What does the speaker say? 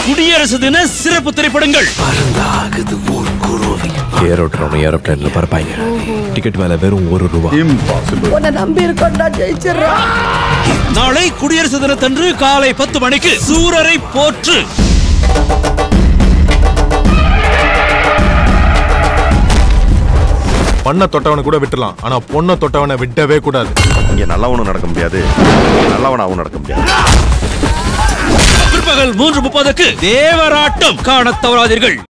குடியரசு தின சிறப்பு திரைப்படங்கள் ஏரோட்ரோம் ஏரோப்ளேன்ல பறப்பாங்க டிக்கெட் மேல வெறும் ஒரு ரூபா உன்னை நம்பி இருக்கோம்டா ஜெயிச்சிடறோம் நாளை குடியரசு தினத்தன்று காலை பத்து மணிக்கு சூரரை போற்று பண்ண தொட்டவனை கூட விட்டுலாம் ஆனா பொண்ணை தொட்டவனை விட்டவே கூடாது இங்க நல்லவனும் நடக்க முடியாது நல்லவனாவும் நடக்க முடியாது பிற்பகல் மூன்று முப்பதுக்கு தேவராட்டம் காணத் தவறாதீர்கள்